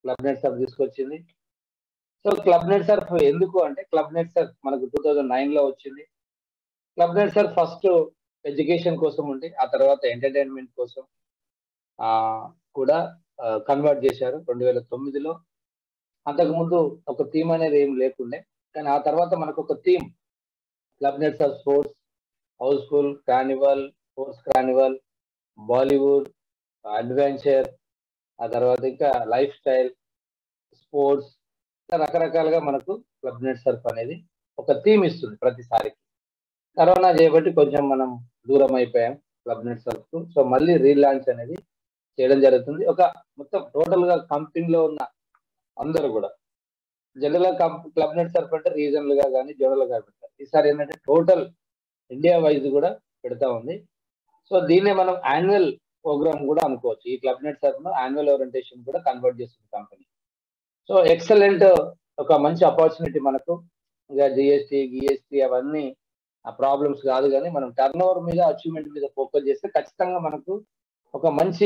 Club net surf తీసుకొచ్చింది so club net surf ఎందుకు అంటే క్లబ్ నెట్ సర్ఫ్ మనకు టూ థౌజండ్ నైన్ లో వచ్చింది club net surf first education కోసం ఉండి ఆ తర్వాత ఎంటర్టైన్మెంట్ కోసం ఆ కూడా కన్వర్ట్ చేశారు రెండు వేల తొమ్మిదిలో అంతకుముందు ఒక థీమ్ అనేది ఏం లేకుండే కానీ ఆ తర్వాత మనకు ఒక theme club net surf sports housefull carnival sports carnival Bollywood adventure ఆ తర్వాత ఇంకా లైఫ్ స్టైల్ స్పోర్ట్స్ రకరకాలుగా మనకు క్లబ్ నెట్ సర్ఫ్ అనేది ఒక థీమ్ ఇస్తుంది ప్రతిసారి కరోనా చేయబట్టి కొంచెం మనం దూరం అయిపోయాం క్లబ్ నెట్ సర్ఫ్ సో మళ్ళీ రీలాంచ్ అనేది చేయడం జరుగుతుంది ఒక మొత్తం టోటల్ గా కంపెనీలో ఉన్న అందరూ కూడా జనరల్ గా క్లబ్ నెట్ సర్ఫ్ అంటే రీజనల్ గా కానీ జనరల్ గా పెడతారు ఈసారి ఏంటంటే టోటల్ ఇండియా వైజ్ కూడా పెడతా ఉంది సో దీన్నే మనం యాన్యువల్ ప్రోగ్రామ్ కూడా అనుకోవచ్చు ఈ క్లబ్ నెట్ సర్ఫ్ ను యాన్యువల్ ఓరియంటేషన్ కూడా కన్వర్ట్ చేస్తుంది కంపెనీ సో ఎక్సలెంట్ ఒక మంచి ఆపర్చునిటీ మనకు ఇంకా జిఎస్టీ గిఎస్టీ అవన్నీ ఆ ప్రాబ్లమ్స్ కాదు కానీ మనం టర్న్ ఓవర్ మీద అచీవ్మెంట్ మీద ఫోకస్ చేస్తే ఖచ్చితంగా మనకు ఒక మంచి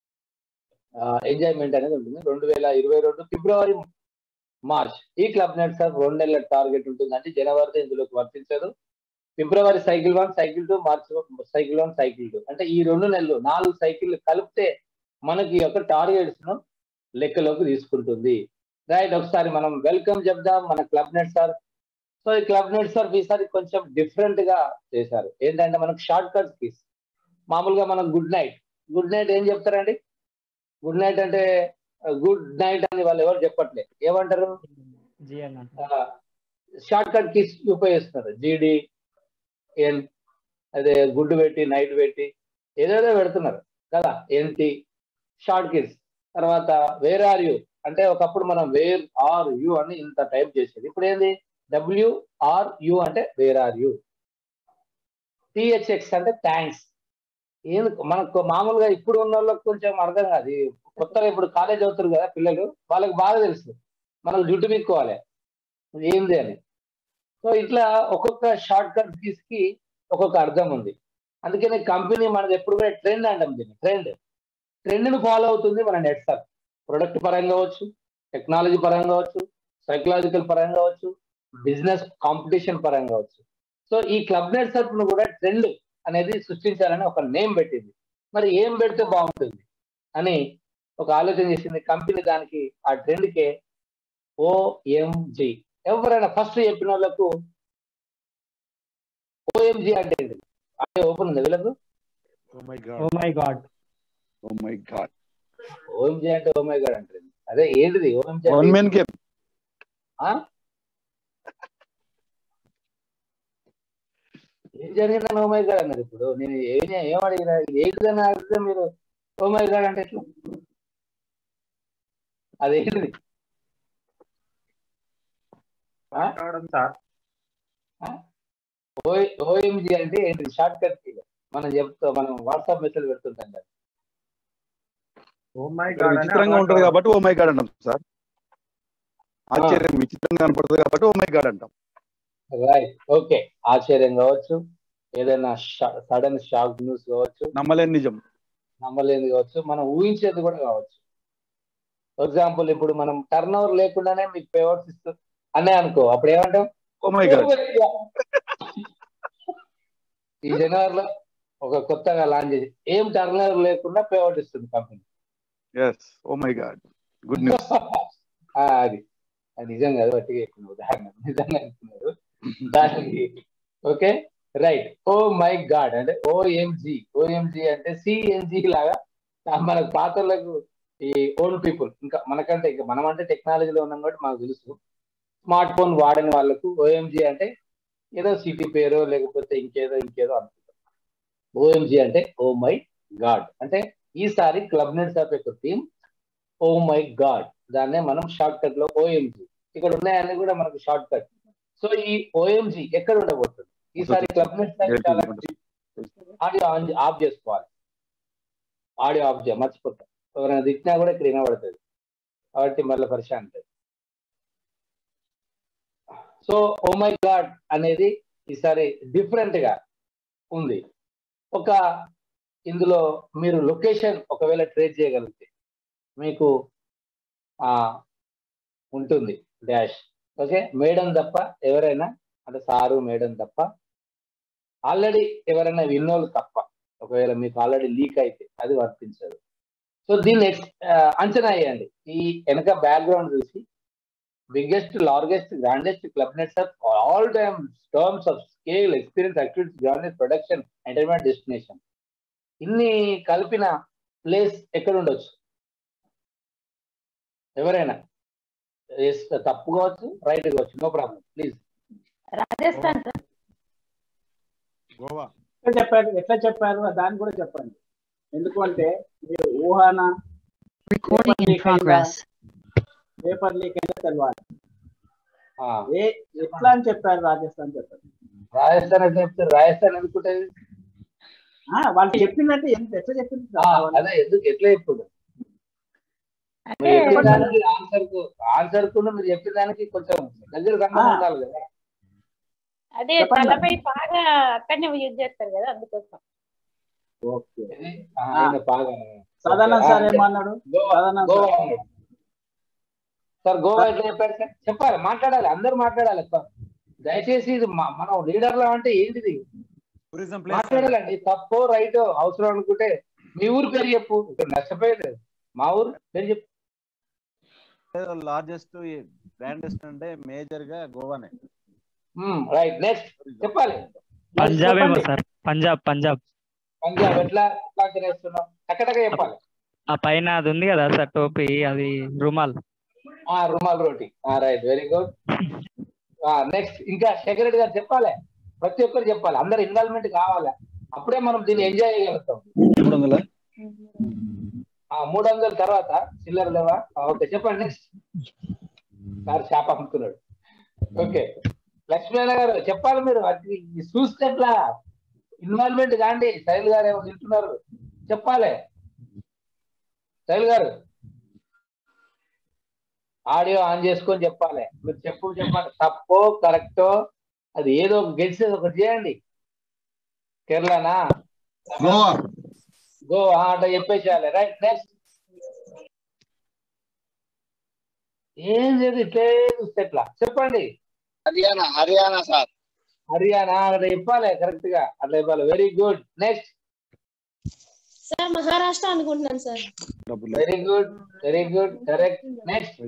ఎంజాయ్మెంట్ అనేది ఉంటుంది రెండు వేల ఇరవై రెండు ఫిబ్రవరి మార్చ్ ఈ క్లబ్ నెట్ సార్ రెండు నెలల టార్గెట్ ఉంటుంది అంటే జనవరితో ఇందులోకి వర్తించదు ఫిబ్రవరి cycle one cycle two March cycle one cycle two అంటే ఈ రెండు నెలలు నాలుగు సైకిల్ కలిపితే మనకి ఈ యొక్క టార్గెట్స్ ను లెక్కలోకి తీసుకుంటుంది రైట్ ఒకసారి మనం వెల్కమ్ చెప్దాం మన క్లబ్ నెట్ సార్ సో ఈ క్లబ్ నెట్ సార్ ఈసారి కొంచెం డిఫరెంట్ గా చేశారు ఏంటంటే మనకు షార్ట్ కట్స్ కీస్ మామూలుగా మనం గుడ్ నైట్ గుడ్ నైట్ ఏం చెప్తారండి గుడ్ నైట్ అంటే గుడ్ నైట్ అని వాళ్ళు ఎవరు చెప్పట్లే ఏమంటారు జీ అన్న షార్ట్ కట్ కీస్ ఉపయోగిస్తున్నారు జీడి ఎన్ అదే గుడ్ పెట్టి నైట్ పెట్టి ఏదేదో పెడుతున్నారు కదా ఎన్టీ షార్ట్ కీస్ తర్వాత వేర్ ఆర్ యూ అంటే ఒకప్పుడు మనం వేర్ ఆర్ యు అని ఇంత టైప్ చేసేది ఇప్పుడు ఏంది డబ్ల్యూ ఆర్ యు అంటే వేర్ ఆర్ యు టిహెచ్ఎక్స్ అంటే థ్యాంక్స్ ఎందుకు మనకు మామూలుగా ఇప్పుడు ఉన్న వాళ్ళకి కొంచెం అర్థం కాదు ఈ కొత్తగా ఇప్పుడు కాలేజ్ అవుతారు కదా పిల్లలు వాళ్ళకి బాగా తెలుసు మనకు జుట్టు పీక్కోవాలి ఏంది అని సో ఇట్లా ఒక్కొక్క షార్ట్ కట్ కీస్ కి ఒక్కొక్క అర్థం ఉంది అందుకని కంపెనీ మనది ఎప్పుడు కూడా ట్రెండ్ అంటాం దీన్ని ట్రెండ్ ట్రెండ్ ను ఫాలో అవుతుంది మన నెట్ సార్ ప్రొడక్ట్ పరంగా కావచ్చు టెక్నాలజీ పరంగా కావచ్చు సైకలాజికల్ పరంగా కావచ్చు బిజినెస్ కాంపిటీషన్ పరంగా కావచ్చు సో ఈ క్లబ్ నెట్ సర్ఫ్ ను కూడా ట్రెండ్ అనేది సృష్టించాలని ఒక నేమ్ పెట్టింది మరి ఏం పెడితే బాగుంటుంది అని ఒక ఆలోచన చేసింది కంపెనీ దానికి ఆ ట్రెండ్ కే ఓఎంజి ఎవరైనా ఫస్ట్ చెప్పిన వాళ్ళకు ఓఎంజి అంటే ఏంటి అంటే ఓపెన్ ఉంది వీళ్ళకు Oh my oh god. My god Oh my god. OMG అంటే ఓమై గాడ్ అంటుంది అదే ఏంటిది ఓఎంజి One man game. ఏం జరిగిందని ఓమై గాడ్ అన్నారు ఇప్పుడు నేను ఏం ఏం అడిగినా ఏంటిదని అడిగితే మీరు ఓమై గాడ్ అంటే ఎట్లా అదేంటిది ఆ? సార్ ఓఎంజి అంటే ఏంటి షార్ట్ కట్ మనం చెప్తా మనం వాట్సాప్ మెసేజ్ పెడుతుంటాం కదా ఓ మై ఇక్కడ విచిత్రంగా ఉంటది కాబట్టి ఓ మై గాడ్ అంటాం సార్ ఆశ్చర్యం విచిత్రంగా కనపడుతుంది కాబట్టి ఓ మై గాడ్ అంటాం రైట్ ఓకే ఆశ్చర్యం కావచ్చు ఏదైనా సడన్ షాక్ న్యూస్ కావచ్చు నమ్మలేని నిజం నమ్మలేనిది కావచ్చు మనం ఊహించేది కూడా కావచ్చు ఫర్ ఎగ్జాంపుల్ ఇప్పుడు మనం టర్న్ ఓవర్ లేకుండానే మీకు పేవర్స్ ఇస్తూ అనే అనుకో అప్పుడు ఏమంటాం ఓ మై గాడ్ ఈ జనవరిలో ఒక కొత్తగా లాంచ్ చేసి ఏం టర్న్ ఓవర్ లేకుండా పేవర్ట్ ఇస్తుంది company yes oh my god good news అది అది నిజంగా అది వట్టిగా ఎక్కువ ఉదాహరణ నిజంగా అనుకున్నారు దానికి okay right oh my god అంటే ఓఎంజి ఓఎంజి అంటే సిఎన్జి లాగా మన పాతలకు ఈ ఓల్డ్ పీపుల్ ఇంకా మనకంటే ఇంకా మనం అంటే టెక్నాలజీలో ఉన్నాం కాబట్టి మాకు తెలుసు స్మార్ట్ ఫోన్ వాడని వాళ్ళకు ఓఎంజి అంటే ఏదో సిటీ పేరు లేకపోతే ఇంకేదో ఇంకేదో అనుకుంటాం ఓఎంజి అంటే ఓ మై గాడ్ అంటే ఈసారి క్లబ్ నెట్స్ ఆఫ్ యొక్క థీమ్ ఓ మై గాడ్ దాన్నే మనం షార్ట్ కట్ లో ఓఎంజి ఇక్కడ ఉన్నాయన్నీ కూడా మనకు షార్ట్ కట్ సో ఈ ఓఎంజి ఎక్కడ ఉండబోతుంది ఈసారి క్లబ్ నెట్స్ చాలా ఆడియో ఆన్ ఆఫ్ చేసుకోవాలి ఆడియో ఆఫ్ చేయ మర్చిపోతాం ఎవరైనా తిట్టినా కూడా ఇక్కడ వినబడుతుంది కాబట్టి మళ్ళీ పరిశాన్ ఉంటుంది సో ఓ మై గాడ్ అనేది ఈసారి డిఫరెంట్ గా ఉంది ఒక ఇందులో మీరు లొకేషన్ ఒకవేళ ట్రేస్ చేయగలిగితే మీకు ఆ ఉంటుంది డాష్ ఓకే మేడం తప్ప ఎవరైనా అంటే సారు మేడం తప్ప ఆల్రెడీ ఎవరైనా విన్నోళ్ళు తప్ప ఒకవేళ మీకు ఆల్రెడీ లీక్ అయితే అది వర్తించదు సో దీన్ని ఎక్స్- ఆ, అంచనా వేయండి ఈ వెనక బ్యాక్గ్రౌండ్ చూసి biggest largest grandest club nets of all time terms of scale experience activities grandest production entertainment destination ఇన్ని కలిపిన ప్లేస్ ఎక్కడ ఉండొచ్చు ఎవరైనా Yes, తప్పు కావచ్చు రైట్ కావచ్చు no problem please Rajasthan sir Goa ఎట్లా చెప్పారు ఎట్లా చెప్పారు దాన్ని కూడా చెప్పండి ఎందుకంటే మీరు ఊహాన Recording in progress. Paper leak అయితే తెలవాలి ఏ ఎట్లా అని చెప్పారు రాజస్థాన్ చెప్పారు రాజస్థాన్ ఎట్లా చెప్తారు రాజస్థాన్ ఎందుకుంటది ఆ, వాళ్ళు చెప్పిందంటే ఎంత ఎట్లా చెప్పింది ఆ, అదే ఎందుకు ఎట్లా చెప్పుడు అంటే మీరు చెప్పిన దానికి ఆన్సర్ కు ఆన్సర్ కు మీరు చెప్పిన దానికి కొంచెం దగ్గర సంబంధం ఆ. ఉండాలి కదా అదే చెప్పండి. తలపై బాగా అక్కడనే యూజ్ చేస్తారు కదా అందుకోసం ఓకే ఇది, ఆ, ఆయన బాగా సదానంద్ సార్ ఏమన్నాడు గోవా సదానంద్ గోవా సార్ అన్నాడు. సార్ గోవా ఎట్లా చెప్పారు సార్ చెప్పాలి మాట్లాడాలి అందరూ మాట్లాడాలి సార్ దయచేసి ఇది మ- మనం లీడర్లు అంటే ఏంటిది టూరిజం మాట్లాడాలండి తప్పో రైటో అవసరం అనుకుంటే మీ ఊరు పేరు చెప్పు ఇక్కడ నష్టపోయేది మా ఊరు పేరు చెప్పు లార్జెస్ట్ గ్రాండెస్ట్ అంటే మేజర్ గా గోవానే రైట్ నెక్స్ట్ చెప్పాలి పంజాబ్ ఏమో చెప్పండి. సార్ పంజాబ్ పంజాబ్ పంజాబ్ ఎట్లా ఎట్లా చేస్తున్నాం టక్కటక్క చెప్పాలి ఆ పైన అది ఉంది కదా సార్ టోపీ అది రుమాల్ ఆ రుమాల్ రోటి రైట్ వెరీ గుడ్ నెక్స్ట్ ఇంకా శేఖర్ రెడ్డి గారు చెప్పాలి ప్రతి ఒక్కరు చెప్పాలి అందరు ఇన్వాల్వ్మెంట్ కావాలి అప్పుడే మనం దీన్ని ఎంజాయ్ చేయగలుగుతాం మూడు వందల ఆ మూడు వందల తర్వాత చిల్లర లేవా ఓకే చెప్పండి నెక్స్ట్ సార్ చేప అమ్ముతున్నాడు ఓకే లక్ష్మీనారాయణ గారు చెప్పాలి మీరు అది చూస్తే ఎట్లా ఇన్వాల్వ్మెంట్ కాండి శైల్ గారు ఏమో తింటున్నారు చెప్పాలి శైల్ గారు ఆడియో ఆన్ చేసుకొని చెప్పాలి మీరు చెప్పు చెప్పండి తప్పో కరెక్టో అది ఏదో ఒక గెలిచి ఒకటి చేయండి కేరళనా గోవా గో అట్లా చెప్పేసేయాలి రైట్ నెక్స్ట్ ఏం లేదు ఇట్లే చూస్తే ఎట్లా చెప్పండి హర్యానా హర్యానా సార్ హర్యానా అట్లా చెప్పాలి కరెక్ట్ గా అట్లా చెప్పాలి very good next sir Maharashtra అనుకుంటున్నాను సార్ డబ్బులు very good very good correct next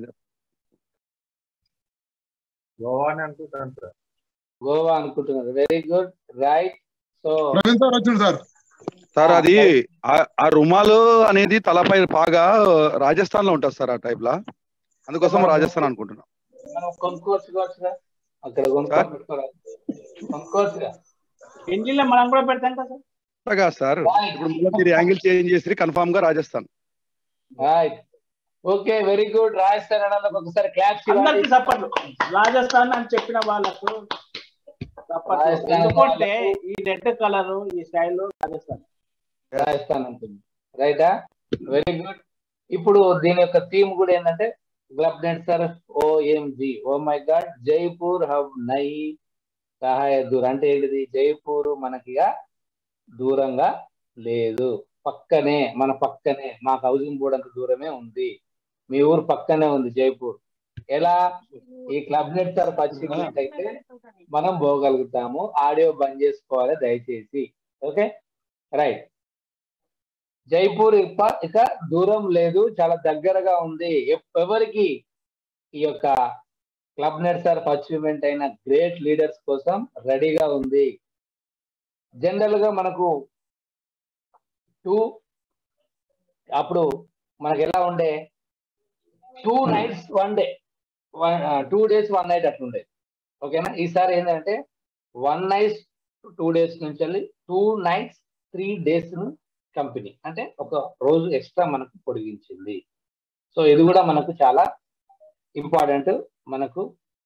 Goa అని అనుకుంటాను సార్ గోవా అనుకుంటున్నారు very good right so Praveen sir వచ్చిండు సార్ సార్ అది ఆ- ఆ రుమాలు అనేది తలపై పాగా రాజస్థాన్ లో ఉంటుంది సార్ ఆ టైప్ లా అందుకోసం రాజస్థాన్ అనుకుంటున్నాం మనం కొనుక్కోవచ్చుగా అక్కడ కొనుక్కొని పెట్టుకోరాదు కొనుక్కోవచ్చుగా పెండ్లిలో మనం కూడా పెడతాం కదా సార్ అలాగా సార్ ఇప్పుడు మళ్ళీ మీరు యాంగిల్ చేంజ్ చేసి కన్ఫామ్ గా Rajasthan right okay very good Rajasthan అనడానికి ఒకసారి క్లాప్స్ అందరికి సపోర్ట్ రాజస్థాన్ అని చెప్పిన వాళ్ళకు సపోర్ట్ రాజస్థాన్ ఎందుకంటే వాళ్ళకు- ఈ రెడ్ కలర్ ఈ స్టైల్ రాజస్థాన్ రాజస్థాన్ ఉంటుంది రైటా వెరీ గుడ్ ఇప్పుడు దీని యొక్క థీమ్ కూడా ఏంటంటే club net sir OMG oh my god Jaipur హబ్ నై సహాయ దూర్ అంటే ఏంటిది జైపూర్ మనకిగా దూరంగా లేదు పక్కనే మన పక్కనే మాకు హౌసింగ్ బోర్డ్ అంత దూరమే ఉంది మీ ఊరు పక్కనే ఉంది జైపూర్ ఎలా ఈ క్లబ్ నెట్ సార్ అయితే మనం పోగలుగుతాము ఆడియో బంద్ చేసుకోవాలి దయచేసి ఓకే రైట్ జైపూర్ ఇప్ప ఇక దూరం లేదు చాలా దగ్గరగా ఉంది ఎప్- ఎవరికి ఈ యొక్క క్లబ్ నెట్ సార్ అచీవ్మెంట్ అయిన గ్రేట్ లీడర్స్ కోసం రెడీగా ఉంది జనరల్ గా మనకు టూ అప్పుడు మనకి ఎలా ఉండే two nights one day one two days one night అట్లుండే ఓకేనా ఈసారి ఏంటంటే వన్ నైట్ టూ డేస్ నుంచి వెళ్ళి two nights three days company అంటే ఒక రోజు ఎక్స్ట్రా మనకు పొడిగించింది సో ఇది కూడా మనకు చాలా ఇంపార్టెంట్ మనకు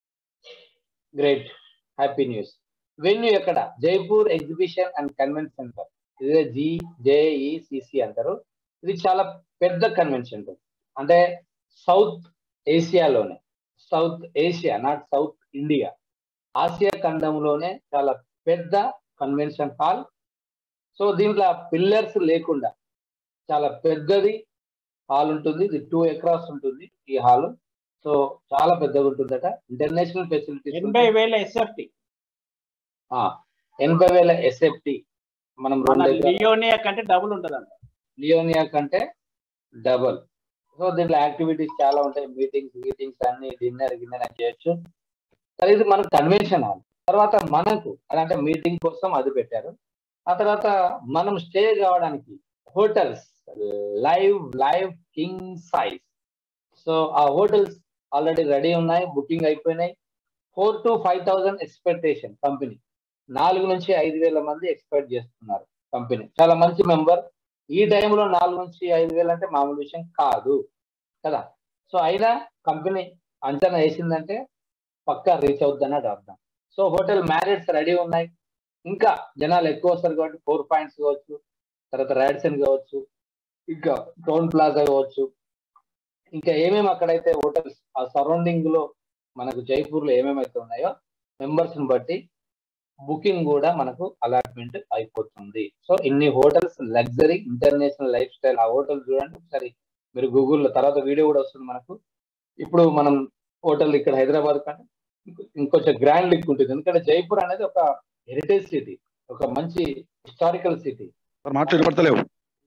గ్రేట్ హ్యాపీ న్యూస్ వెన్యూ ఎక్కడ Jaipur exhibition and convention centre ఇదే జి జేఈసిసి అంటారు ఇది చాలా పెద్ద కన్వెన్షన్ సెంటర్ అంటే సౌత్ ఏషియాలోనే south Asia not south India ఆసియా ఖండంలోనే చాలా పెద్ద కన్వెన్షన్ హాల్ సో దీంట్లో పిల్లర్స్ లేకుండా చాలా పెద్దది హాల్ ఉంటుంది ఇది టూ ఎకరాస్ ఉంటుంది ఈ హాల్ సో చాలా పెద్దగా ఉంటుందట ఇంటర్నేషనల్ ఫెసిలిటీస్ ఎనభై వేల ఎస్ఎఫ్టి ఎనభై వేల ఎస్ఎఫ్టి మనం మన రెండు ఎకరాల- లియోనియా కంటే డబుల్ ఉంటదంట లియోనియా కంటే డబల్ సో దీంట్లో యాక్టివిటీస్ చాలా ఉంటాయి మీటింగ్స్ మీటింగ్స్ అన్ని డిన్నర్ గిన్నెర్ అని చేయొచ్చు సరే ఇది మనకు కన్వెన్షన్ హాల్ తర్వాత మనకు అని అంటే మీటింగ్ కోసం అది పెట్టారు ఆ తర్వాత మనం స్టే కావడానికి hotels live live king size so ఆ హోటల్స్ ఆల్రెడీ రెడీ ఉన్నాయి బుకింగ్ అయిపోయినాయి four to five thousand expectation company నాలుగు నుంచి ఐదు వేల మంది ఎక్స్పెక్ట్ చేస్తున్నారు కంపెనీ చాలా మంచి మెంబర్ ఈ టైంలో నాలుగు నుంచి ఐదు వేలు అంటే మామూలు విషయం కాదు కదా సో అయినా కంపెనీ అంచనా వేసిందంటే పక్కా రీచ్ అవుతుందని అది అర్థం సో హోటల్ మ్యారేజ్ రెడీ ఉన్నాయి ఇంకా జనాలు ఎక్కువ వస్తారు కాబట్టి ఫోర్ పాయింట్స్ కావచ్చు తర్వాత రైడ్సన్ కావచ్చు ఇంకా టౌన్ ప్లాజా కావచ్చు ఇంకా ఏమేమి అక్కడైతే హోటల్స్ ఆ సరౌండింగ్ లో మనకు జైపూర్ లో ఏమేమైతే ఉన్నాయో మెంబర్స్ ని బట్టి బుకింగ్ కూడా మనకు అలాట్మెంట్ అయిపోతుంది సో ఇన్ని hotels luxury international lifestyle ఆ హోటల్ చూడండి ఒకసారి మీరు గూగుల్లో తర్వాత వీడియో కూడా వస్తుంది మనకు ఇప్పుడు మనం హోటల్ ఇక్కడ హైదరాబాద్ కంటే ఇంకొ- ఇంకొంచెం గ్రాండ్ లిక్ ఉంటుంది ఎందుకంటే జైపూర్ అనేది ఒక హెరిటేజ్ సిటీ ఒక మంచి హిస్టారికల్ సిటీ సార్ మాటలు వినపడతలేవు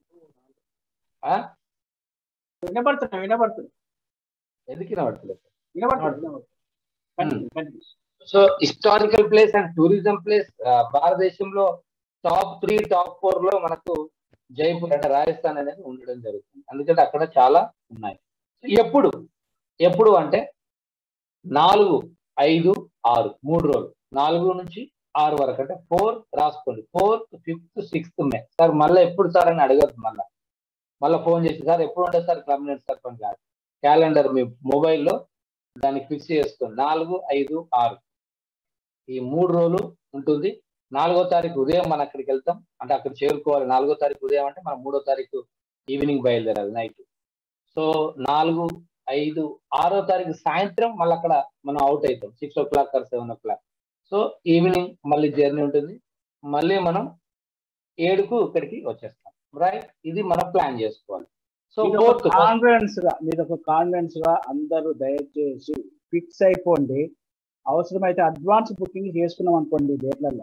వినపడుతున్నాయి వినపడుతున్నాయి ఎందుకు వినబడతలేదు వినపడుతుంది వినపడుతుంది Continue, continue. So historical place and tourism place భారతదేశంలో టాప్ త్రీ టాప్ ఫోర్ లో మనకు జైపూర్ అంటే రాజస్థాన్ అనేది ఉండడం జరుగుతుంది ఎందుకంటే అక్కడ చాలా ఉన్నాయి ఎప్పుడు ఎప్పుడు అంటే నాలుగు ఐదు ఆరు మూడు రోజులు నాలుగు నుంచి ఆరు వరకు అంటే ఫోర్త్ రాసుకోండి fourth fifth sixth May sir మళ్ళీ ఎప్పుడు సార్ అని అడగద్దు మళ్ళీ మళ్ళీ ఫోన్ చేసి సార్ ఎప్పుడు ఉంటుంది సార్ క్లబ్నెట్ సార్ పని కాదు క్యాలెండర్ మీ మొబైల్లో దానికి ఫిక్స్ చేసుకోండి నాలుగు ఐదు ఆరు ఈ మూడు రోజులు ఉంటుంది నాలుగో తారీఖు ఉదయం మనం అక్కడికి వెళ్తాం అంటే అక్కడ చేరుకోవాలి నాలుగో తారీఖు ఉదయం అంటే మనం మూడో తారీఖు ఈవినింగ్ బయలుదేరాలి నైట్ సో నాలుగు ఐదు ఆరో తారీఖు సాయంత్రం మళ్ళీ అక్కడ మనం అవుట్ అవుతాం six o'clock or seven o'clock so evening మళ్ళీ జర్నీ ఉంటుంది మళ్ళీ మనం ఏడుకు ఇక్కడికి వచ్చేస్తాం రైట్ ఇది మనం ప్లాన్ చేసుకోవాలి సో ఇది ఫోర్త్ ఒక కాన్ఫిడెన్స్ గా మీరు ఒక కాన్ఫిడెన్స్ గా అందరూ దయచేసి ఫిక్స్ అయిపోండి అవసరమైతే అడ్వాన్స్ బుకింగ్ చేసుకున్నాం అనుకోండి డేట్లలో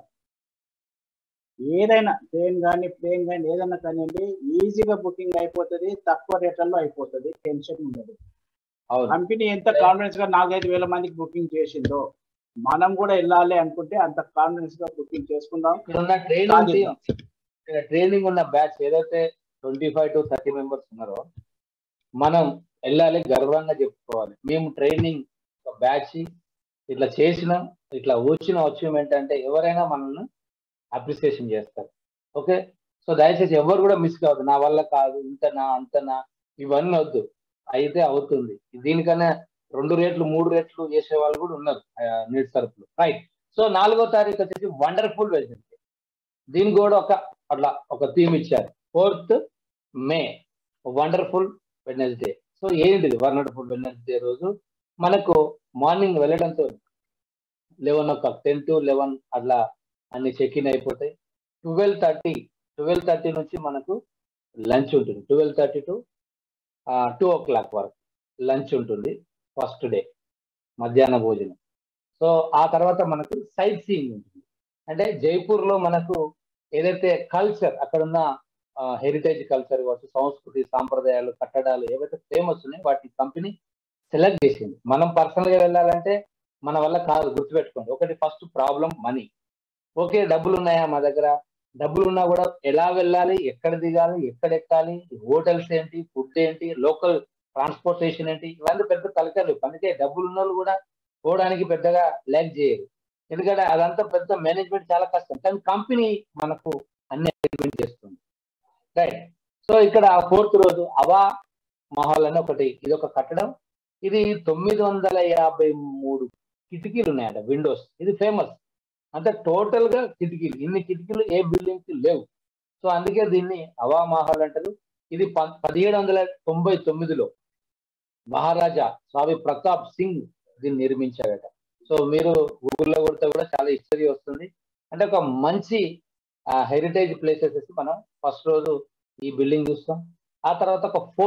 ఏదైనా ట్రైన్ కానీ ప్లేన్ కానీ ఏదైనా కానివ్వండి ఈజీగా బుకింగ్ అయిపోతుంది తక్కువ రేట్లలో అయిపోతుంది టెన్షన్ ఉండదు అవును కంపెనీ ఎంత కాన్ఫిడెన్స్ గా నాలుగైదు వేల మందికి బుకింగ్ చేసిందో మనం కూడా వెళ్ళాలి అనుకుంటే అంత కాన్ఫిడెన్స్ గా బుకింగ్ చేసుకుందాం ఇక్కడ ఉన్న ట్రైనింగ్ టీమ్ ఇక్కడ ట్రైనింగ్ ఉన్న బ్యాచ్ ఏదైతే twenty five to thirty members ఉన్నారో మనం వెళ్ళాలి గర్వంగా చెప్పుకోవాలి మేము ట్రైనింగ్ బ్యాచ్ ఇట్లా చేసినాం ఇట్లా వచ్చిన అచీవ్మెంట్ అంటే ఎవరైనా మనల్ని అప్రిసియేషన్ చేస్తారు ఓకే సో దయచేసి ఎవరు కూడా మిస్ కావద్దు నా వల్ల కాదు ఇంతనా అంతనా ఇవన్నీ వద్దు అయితే అవుతుంది దీనికన్నా రెండు రేట్లు మూడు రేట్లు చేసే వాళ్ళు కూడా ఉన్నారు నీటి సరుకులు రైట్ సో నాలుగో తారీఖు వచ్చేసి వండర్ఫుల్ వెజిటేబుల్ దీనికి కూడా ఒక అట్లా ఒక థీమ్ ఇచ్చారు fourth May wonderful Wednesday so ఏంటిది వండర్ఫుల్ వెడ్నెస్డే రోజు మనకు మార్నింగ్ వెళ్ళడంతో eleven o'clock ten to eleven అట్లా అన్ని చెక్ ఇన్ అయిపోతాయి ట్వెల్వ్ థర్టీ ట్వెల్వ్ థర్టీ నుంచి మనకు లంచ్ ఉంటుంది twelve thirty to two o'clock వరకు లంచ్ ఉంటుంది ఫస్ట్ డే మధ్యాహ్న భోజనం సో ఆ తర్వాత మనకు సైట్ సీయింగ్ ఉంటుంది అంటే జైపూర్లో మనకు ఏదైతే కల్చర్ అక్కడున్న హెరిటేజ్ కల్చర్ కావచ్చు సంస్కృతి సాంప్రదాయాలు కట్టడాలు ఏవైతే ఫేమస్ ఉన్నాయో వాటి కంపెనీ సెలెక్ట్ చేసింది మనం పర్సనల్ గా వెళ్ళాలంటే మన వల్ల కాదు గుర్తుపెట్టుకోండి ఒకటి ఫస్ట్ ప్రాబ్లం మనీ ఓకే డబ్బులు ఉన్నాయా మా దగ్గర డబ్బులు ఉన్నా కూడా ఎలా వెళ్ళాలి ఎక్కడ దిగాలి ఎక్కడ ఎక్కాలి హోటల్స్ ఏంటి ఫుడ్ ఏంటి లోకల్ ట్రాన్స్పోర్టేషన్ ఏంటి ఇవన్నీ పెద్ద తలకాయలు అందుకే డబ్బులు ఉన్న వాళ్ళు కూడా పోవడానికి పెద్దగా ల్యాక్ చేయరు ఎందుకంటే అదంతా పెద్ద మేనేజ్మెంట్ చాలా కష్టం కానీ కంపెనీ మనకు అన్ని అరేంజ్మెంట్ చేస్తుంది రైట్ సో ఇక్కడ ఫోర్త్ రోజు అవా మహల్ అని ఒకటి ఇది ఒక కట్టడం ఇది తొమ్మిది వందల యాభై మూడు కిటికీలు ఉన్నాయంట విండోస్ ఇది ఫేమస్ అంటే టోటల్ గా కిటికీలు ఇన్ని కిటికీలు ఏ బిల్డింగ్ కి లేవు సో అందుకే దీన్ని అవా మహల్ అంటారు ఇది పదిహేడు వందల తొంభై తొమ్మిదిలో మహారాజా స్వామి ప్రతాప్ సింగ్ దీన్ని నిర్మించారట సో మీరు గూగుల్లో కొడితే కూడా చాలా హిస్టరీ వస్తుంది అంటే ఒక మంచి హెరిటేజ్ ప్లేసెస్ మనం ఫస్ట్ రోజు ఈ బిల్డింగ్ చూస్తాం ఆ తర్వాత ఒక ఫోర్ట్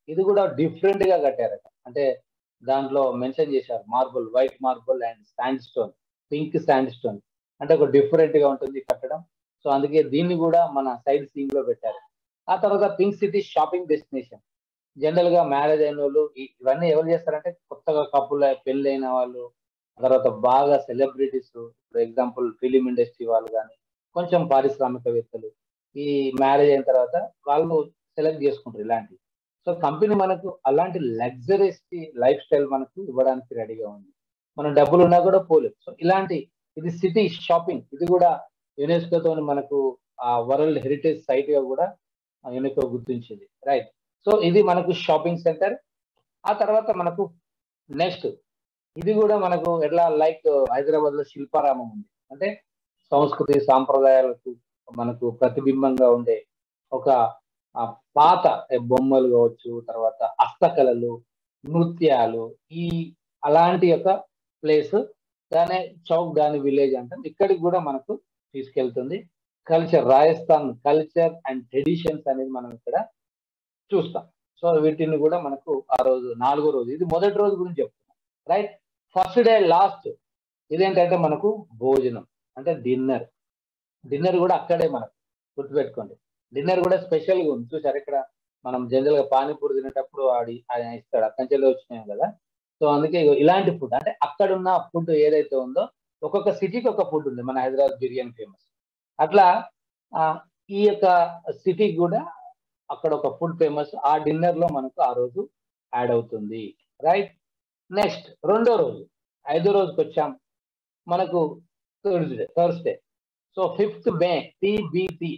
ఇది కూడా డిఫరెంట్ గా కట్టారట అంటే దాంట్లో మెన్షన్ చేశారు marble white marble and sandstone pink sandstone అంటే ఒక డిఫరెంట్ గా ఉంటుంది కట్టడం సో అందుకే దీన్ని కూడా మన సైడ్ సీన్ లో పెట్టారు ఆ తర్వాత pink city shopping destination general గా మ్యారేజ్ అయిన వాళ్ళు ఈ- ఇవన్నీ ఎవరు చేస్తారంటే కొత్తగా కప్పుల పెళ్లి అయిన వాళ్ళు ఆ తర్వాత బాగా celebrities for example film industry వాళ్ళు కానీ కొంచెం పారిశ్రామికవేత్తలు ఈ మ్యారేజ్ అయిన తర్వాత వాళ్ళు సెలెక్ట్ చేసుకుంటారు ఇలాంటివి సో కంపెనీ మనకు అలాంటి లగ్జరీస్ లైఫ్ స్టైల్ మనకు ఇవ్వడానికి రెడీగా ఉంది మనం డబ్బులు ఉన్నా కూడా పోలేదు సో ఇలాంటి ఇది సిటీ షాపింగ్ ఇది కూడా యునెస్కోతో మనకు ఆ వరల్డ్ హెరిటేజ్ సైట్ గా కూడా యునెస్కో గుర్తించింది రైట్ సో ఇది మనకు షాపింగ్ సెంటర్ ఆ తర్వాత మనకు నెక్స్ట్ ఇది కూడా మనకు ఎట్లా లైక్ హైదరాబాద్ లో శిల్పారామం ఉంది అంటే సంస్కృతి సాంప్రదాయాలకు మనకు ప్రతిబింబంగా ఉండే ఒక ఆ, పాత బొమ్మలు కావచ్చు తర్వాత హస్తకళలు నృత్యాలు ఈ అలాంటి యొక్క ప్లేస్ దానే చౌక్ దాని విలేజ్ అంటాం ఇక్కడికి కూడా మనకు తీసుకెళ్తుంది culture Rajasthan culture and traditions అనేది మనం ఇక్కడ చూస్తాం సో వీటిని కూడా మనకు ఆ రోజు నాలుగో రోజు ఇది మొదటి రోజు గురించి చెప్తున్నాం రైట్ ఫస్ట్ డే లాస్ట్ ఇదేంటంటే మనకు భోజనం అంటే డిన్నర్ డిన్నర్ కూడా అక్కడే మనకు గుర్తుపెట్టుకోండి డిన్నర్ కూడా స్పెషల్ గా ఉంది చూసారు ఇక్కడ మనం జనరల్ గా పానీపూరి తినేటప్పుడు ఆడి ఆయన ఇస్తాడు అక్కడి నుంచి వచ్చినాం కదా సో అందుకే ఇగో ఇలాంటి ఫుడ్ అంటే అక్కడ ఉన్న ఫుడ్ ఏదైతే ఉందో ఒక్కొక్క సిటీకి ఒక ఫుడ్ ఉంది మన హైదరాబాద్ బిర్యానీ ఫేమస్ అట్లా ఆ, ఈ యొక్క సిటీకి కూడా అక్కడ ఒక ఫుడ్ ఫేమస్ ఆ డిన్నర్ లో మనకు ఆ రోజు యాడ్ అవుతుంది రైట్ నెక్స్ట్ రెండో రోజు ఐదో రోజుకి వచ్చాం మనకు Thursday Thursday so fifth May TBT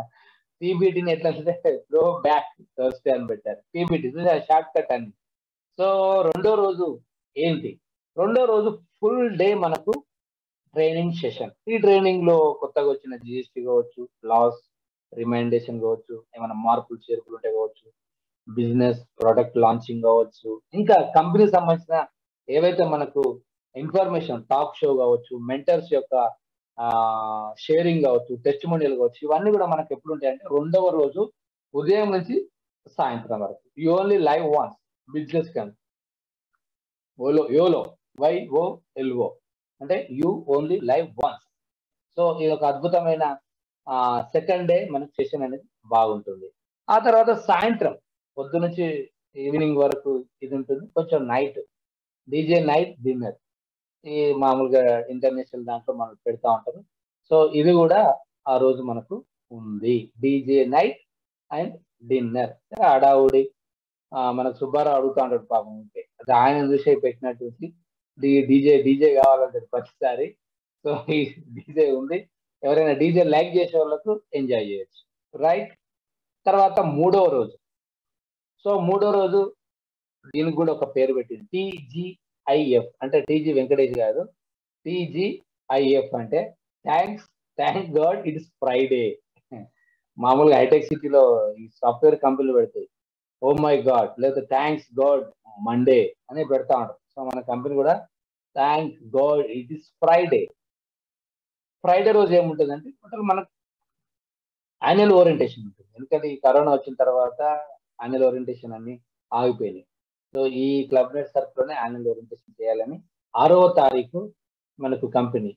టీబీటీని ఎట్లా అంటే గో బ్యాక్ థర్స్డే అని పెట్టారు టీబీటీ షార్ట్ కట్ అని సో రెండో రోజు ఏంటి రెండో రోజు ఫుల్ డే మనకు ట్రైనింగ్ సెషన్ ఈ ట్రైనింగ్ లో కొత్తగా వచ్చిన జిఎస్టీ కావచ్చు లాస్ రిమైండేషన్ కావచ్చు ఏమైనా మార్పులు చేర్పులు ఉంటే కావచ్చు బిజినెస్ ప్రొడక్ట్ లాంచింగ్ కావచ్చు ఇంకా కంపెనీ సంబంధించిన ఏవైతే మనకు ఇన్ఫర్మేషన్ టాక్ షో కావచ్చు మెంటర్స్ యొక్క షేరింగ్ కావచ్చు టెస్టిమోనియల్ కావచ్చు ఇవన్నీ కూడా మనకు ఎప్పుడు ఉంటాయంటే రెండవ రోజు ఉదయం నుంచి సాయంత్రం వరకు you only live once business కానీ ఓలో యోలో వై ఓ ఎల్ఓ అంటే you only live once so ఇది ఒక అద్భుతమైన సెకండ్ డే మనకి సెషన్ అనేది బాగుంటుంది ఆ తర్వాత సాయంత్రం పొద్దు నుంచి ఈవినింగ్ వరకు ఇది ఉంటుంది కొంచెం నైట్ డీజే నైట్ డిన్నర్ ఈ మామూలుగా ఇంటర్నేషనల్ దాంట్లో మనం పెడతా ఉంటారు సో ఇది కూడా ఆ రోజు మనకు ఉంది డీజే నైట్ అండ్ డిన్నర్ హడావుడి ఆ, మనకు సుబ్బారావు అడుగుతా ఉంటాడు పాపం ఉంటే అది ఆయన చూసే పెట్టినట్టు డీజే డీజే కావాలంటే ప్రతిసారి సో ఈ డీజే ఉంది ఎవరైనా డీజే లైక్ చేసే వాళ్ళకు ఎంజాయ్ చేయొచ్చు రైట్ తర్వాత మూడవ రోజు సో మూడో రోజు దీనికి కూడా ఒక పేరు పెట్టింది టీజీఐఎఫ్ అంటే టీజీ వెంకటేష్ గారు టీజీఐఎఫ్ అంటే thanks thank god it is Friday మామూలుగా హైటెక్ సిటీలో ఈ సాఫ్ట్వేర్ కంపెనీలు పెడతాయి ఓ మై గాడ్ లేదా థ్యాంక్స్ గాడ్ మండే అని పెడతా ఉంటారు సో మన కంపెనీ కూడా thank god it is Friday Friday రోజు ఏముంటుందంటే టోటల్ మనకు యాన్యువల్ ఓరియంటేషన్ ఉంటుంది ఎందుకంటే ఈ కరోనా వచ్చిన తర్వాత యాన్యువల్ ఓరియంటేషన్ అన్ని ఆగిపోయినాయి సో ఈ క్లబ్ నెట్ సర్కిల్లోనే యాన్యువల్ ఓరియంటేషన్ చేయాలని ఆరవ తారీఖు మనకు కంపెనీ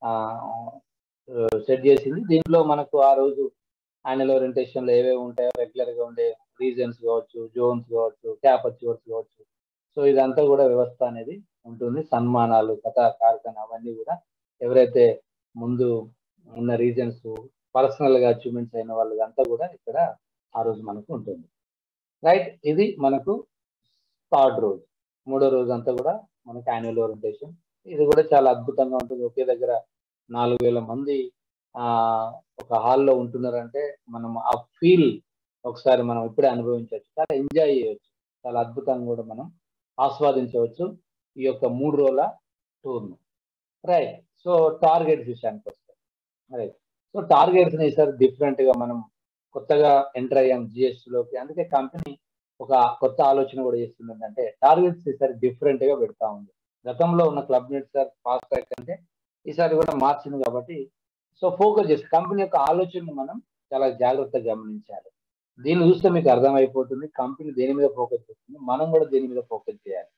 సెట్ చేసింది దీంట్లో మనకు ఆ రోజు యాన్యువల్ ఓరియంటేషన్ లో ఏవేవి ఉంటాయో రెగ్యులర్ గా ఉండే రీజన్స్ కావచ్చు జోన్స్ కావచ్చు క్యాప్ అచీవర్స్ కావచ్చు సో ఇదంతా కూడా వ్యవస్థ అనేది ఉంటుంది సన్మానాలు కథా కార్ఖాన అవన్నీ కూడా ఎవరైతే ముందు ఉన్న రీజన్స్ పర్సనల్ గా అచీవ్మెంట్స్ అయిన వాళ్ళు అంతా కూడా ఇక్కడ ఆ రోజు మనకు ఉంటుంది రైట్ ఇది మనకు థర్డ్ రోజు మూడో రోజు అంతా కూడా మనకి యాన్యువల్ ఓరియంటేషన్ ఇది కూడా చాలా అద్భుతంగా ఉంటుంది ఒకే దగ్గర నాలుగు వేల మంది ఆ ఒక హాల్లో ఉంటున్నారంటే మనం ఆ ఫీల్ ఒకసారి మనం ఇప్పుడే అనుభవించవచ్చు చాలా ఎంజాయ్ చేయవచ్చు చాలా అద్భుతంగా కూడా మనం ఆస్వాదించవచ్చు ఈ యొక్క మూడు రోజుల టూర్ను రైట్ సో టార్గెట్స్ విషయానికి వస్తాయి రైట్ సో టార్గెట్స్ ని సార్ డిఫరెంట్ గా మనం కొత్తగా ఎంటర్ అయ్యాం GST లోకి అందుకే కంపెనీ ఒక కొత్త ఆలోచన కూడా చేస్తుంది ఏంటంటే టార్గెట్స్ ఈసారి డిఫరెంట్ గా పెడతా ఉంది గతంలో ఉన్న club net sir fast track అంటే ఈసారి కూడా మార్చింది కాబట్టి సో ఫోకస్ చేసి కంపెనీ యొక్క ఆలోచనను మనం చాలా జాగ్రత్తగా గమనించాలి దీన్ని చూస్తే మీకు అర్థమైపోతుంది కంపెనీ దేని మీద ఫోకస్ చేస్తుంది మనం కూడా దేని మీద ఫోకస్ చేయాలి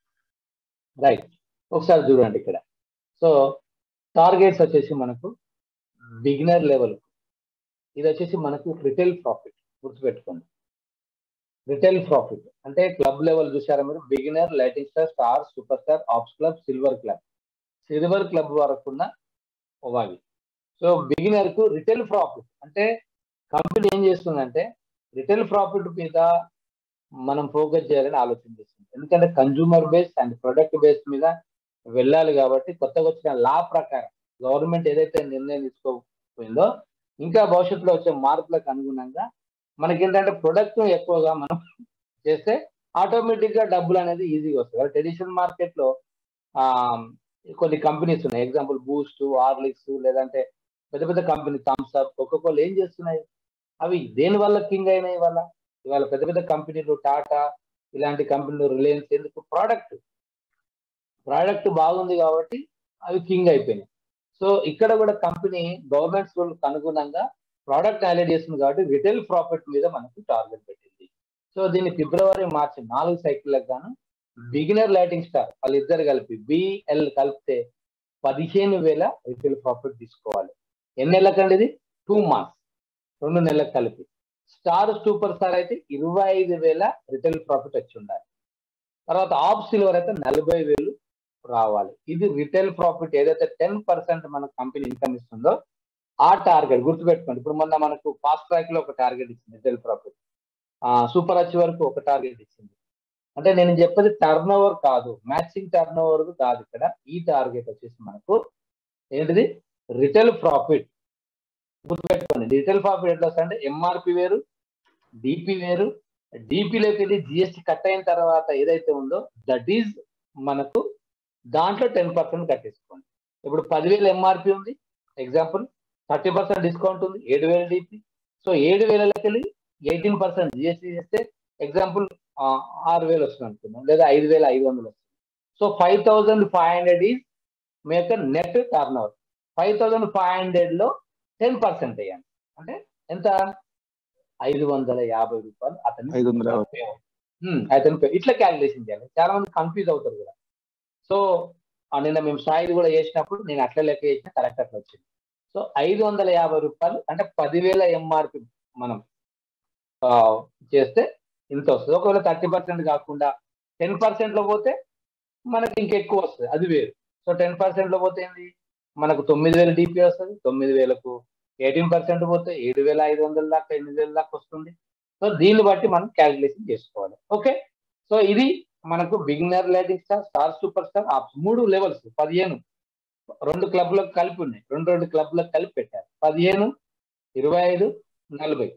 రైట్ ఒకసారి చూడండి ఇక్కడ సో టార్గెట్స్ వచ్చేసి మనకు బిగినర్ లెవెల్ ఇది వచ్చేసి మనకు రిటైల్ ప్రాఫిట్ గుర్తుపెట్టుకోండి రిటైల్ ప్రాఫిట్ అంటే క్లబ్ లెవెల్ చూసారా మీరు beginner lighting star star superstar ఆప్స్ club silver club silver club వరకు ఉన్న అవి సో బిగినర్ కు రిటైల్ ప్రాఫిట్ అంటే కంపెనీ ఏం చేస్తుందంటే రిటైల్ ప్రాఫిట్ మీద మనం ఫోకస్ చేయాలని ఆలోచన చేస్తుంది ఎందుకంటే consumer base and product base మీద వెళ్ళాలి కాబట్టి కొత్తగా వచ్చిన లా ప్రకారం గవర్నమెంట్ ఏదైతే నిర్ణయం తీసుకోపోయిందో ఇంకా భవిష్యత్తులో వచ్చే మార్పులకు అనుగుణంగా మనకేంటంటే ప్రొడక్ట్ ఎక్కువగా మనం చేస్తే ఆటోమేటిక్ గా డబ్బులు అనేది ఈజీగా వస్తాయి ట్రెడిషనల్ మార్కెట్ లో ఆ కొన్ని కంపెనీస్ ఉన్నాయి ఎగ్జాంపుల్ బూస్ట్ హార్లిక్స్ లేదంటే పెద్ద పెద్ద కంపెనీ థమ్స్ అప్ ఒక్కొక్కరు ఏం చేస్తున్నాయి అవి దేని వల్ల కింగ్ అయినాయి ఇవాళ ఇవాళ పెద్ద పెద్ద కంపెనీలు టాటా ఇలాంటి కంపెనీలు రిలయన్స్ ఎందుకు ప్రోడక్ట్ ప్రోడక్ట్ బాగుంది కాబట్టి అవి కింగ్ అయిపోయినాయి సో ఇక్కడ కూడా కంపెనీ గవర్నమెంట్ రూల్కి అనుగుణంగా ప్రోడక్ట్ హైలైట్ చేస్తుంది కాబట్టి రిటైల్ ప్రాఫిట్ మీద మనకు టార్గెట్ పెట్టింది సో దీన్ని ఫిబ్రవరి మార్చి నాలుగు సైకిళ్ళకు గాను బిగినర్ లైటింగ్ స్టార్ వాళ్ళిద్దరు కలిపి బిఎల్ కలిపితే పదిహేను వేల రిటైల్ ప్రాఫిట్ తీసుకోవాలి ఎన్ని నెలలకండి ఇది టూ మంత్స్ రెండు నెలలకు కలిపి స్టార్ సూపర్ స్టార్ అయితే ఇరవై ఐదు వేల రిటైల్ ప్రాఫిట్ వచ్చి ఉండాలి తర్వాత ఆఫ్ సిల్వర్ అయితే నలభై వేలు రావాలి ఇది రిటైల్ ప్రాఫిట్ ఏదైతే టెన్ పర్సెంట్ మన కంపెనీ ఇన్కమ్ ఇస్తుందో ఆ టార్గెట్ గుర్తుపెట్టుకోండి ఇప్పుడు మొన్న మనకు ఫాస్ట్ ట్రాక్ లో ఒక టార్గెట్ ఇచ్చింది రిటైల్ ప్రాఫిట్ సూపర్ అచ్ వరకు ఒక టార్గెట్ ఇచ్చింది అంటే నేను చెప్పేది టర్న్ ఓవర్ కాదు మ్యాచింగ్ టర్న్ ఓవర్ కాదు ఇక్కడ ఈ టార్గెట్ వచ్చేసి మనకు ఏంటిది రిటైల్ ప్రాఫిట్ గుర్తుపెట్టుకోండి రిటైల్ ప్రాఫిట్ ఎట్లా వస్తుంది అంటే ఎంఆర్పి వేరు డిపి వేరు డిపిలోకి వెళ్ళి జిఎస్టి కట్ అయిన తర్వాత ఏదైతే ఉందో దట్ ఈజ్ మనకు దాంట్లో టెన్ పర్సెంట్ కట్టేసుకోండి ఇప్పుడు పదివేలు ఎంఆర్పి ఉంది ఎగ్జాంపుల్ థర్టీ పర్సెంట్ డిస్కౌంట్ ఉంది ఏడు వేల డిపి సో ఏడు వేలకి వెళ్ళి ఎయిటీన్ పర్సెంట్ జిఎస్టీ చేస్తే ఎగ్జాంపుల్ ఆరు వేలు వస్తుంది అనుకుందాం లేదా ఐదు వేల ఐదు వందలు వస్తుంది so five thousand five hundred is make net turn over five thousand five hundred లో టెన్ పర్సెంట్ వేయండి అంటే ఎంత ఐదు వందల యాభై రూపాయలు అతను ఐదు వందల యాభై. అతను pay- ఇట్లా క్యాలిక్యులేషన్ చేయాలి చాలా మంది కన్ఫ్యూజ్ అవుతారు కూడా సో ఆ నిన్న మేము సాయిది కూడా చేసినప్పుడు నేను అట్లా లెక్క చేసిన కరెక్ట్ అట్లా వచ్చింది సో ఐదు వందల యాభై రూపాయలు అంటే పదివేల ఎంఆర్పి మనం ఆ, చేస్తే ఇంత వస్తుంది ఒకవేళ థర్టీ పర్సెంట్ కాకుండా టెన్ పర్సెంట్ లో పోతే మనకి ఇంకెక్కువ వస్తుంది అది వేరు సో టెన్ పర్సెంట్ లో పోతే ఏంది మనకు తొమ్మిది వేల డిపి వస్తుంది తొమ్మిది వేలకు ఎయిటీన్ పర్సెంట్ పోతే ఏడు వేల ఐదు వందల దాకా ఎనిమిది వేల దాకా వస్తుంది సో దీన్ని బట్టి మనం క్యాలిక్యులేషన్ చేసుకోవాలి ఓకే సో ఇది మనకు beginner lighting star star superstar ఆ మూడు లెవెల్స్ పదిహేను రెండు క్లబ్లకు కలిపి ఉన్నాయి రెండు రెండు క్లబ్లకు కలిపి పెట్టారు పదిహేను ఇరవై ఐదు నలభై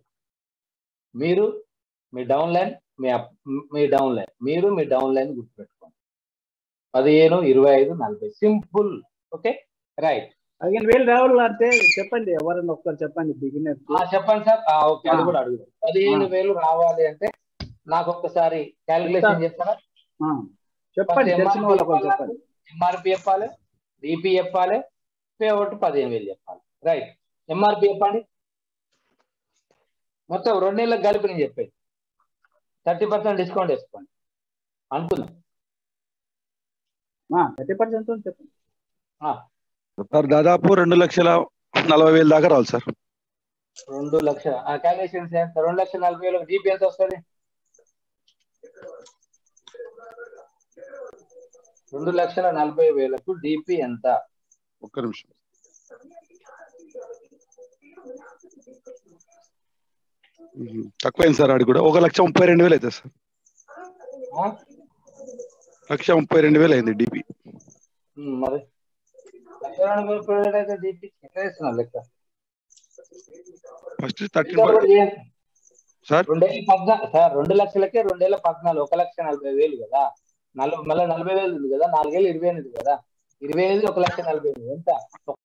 మీరు మీ డౌన్ లైన్ మీ అప్- మీ డౌన్ లైన్ మీరు మీ డౌన్ లైన్ గుర్తుపెట్టుకోండి పదిహేను ఇరవై ఐదు నలభై సింపుల్ ఓకే రైట్ పదిహేను వేలు రావాలి అంటే చెప్పండి ఎవరైనా ఒక్కరు చెప్పండి బిగినర్ ఆ, చెప్పండి సార్ ఆ, ఓకే అది ఆ. కూడా అడుగు పదిహేను ఆ. వేలు రావాలి అంటే నాకు ఒక్కసారి క్యాలిక్యులేషన్ చేస్తారా చెప్పండి తెలిసిన వాళ్ళకి ఒకరు చెప్పండి ఎంఆర్పి చెప్పాలి డిపి చెప్పాలి పే అవుట్ పదిహేను వేలు చెప్పాలి రైట్ ఎంఆర్పి చెప్పండి మొత్తం రెండు నెలలకు కలిపి నేను చెప్పేది థర్టీ పర్సెంట్ డిస్కౌంట్ వేసుకోండి అనుకుందాం థర్టీ పర్సెంట్ చెప్పండి ఆ, సార్ దాదాపు రెండు లక్షల నలభై వేలు దాకా రావాలి సార్ రెండు లక్షల క్యాలిక్యులేషన్ చేస్తే రెండు లక్షల నలభై వేలకు డిపి ఎంత వస్తుంది రెండు లక్షల నలభై వేలకు డిపి ఎంత ఒక్క నిమిషం మ్మ్. తక్కువైంది సార్ ఆడి కూడా ఒక లక్ష ముప్పై రెండు వేలు అవుతుంది సార్ ఆ? లక్ష ముప్పై రెండు వేలు అయింది డిపి ఉమ్, మరి లక్ష రెండు వేల రూపాయలు అయితే డిపి ఎట్లా చేస్తున్నారు లెక్క ఫస్ట్ ఇంకా థర్టీన్ కూడా చేయండి. సార్ రెండేళ్ళ పద్నాలుగు సార్ రెండు లక్షలకే రెండేళ్ళ పద్నాలుగు ఒక లక్ష నలభై వేలు కదా నలభై మళ్ళీ నలభై వేలు ఉంది కదా నాలుగేళ్ళు ఇరవై ఎనిమిది కదా ఇరవై ఐదు ఒక లక్ష నలభై ఎనిమిది ఎంత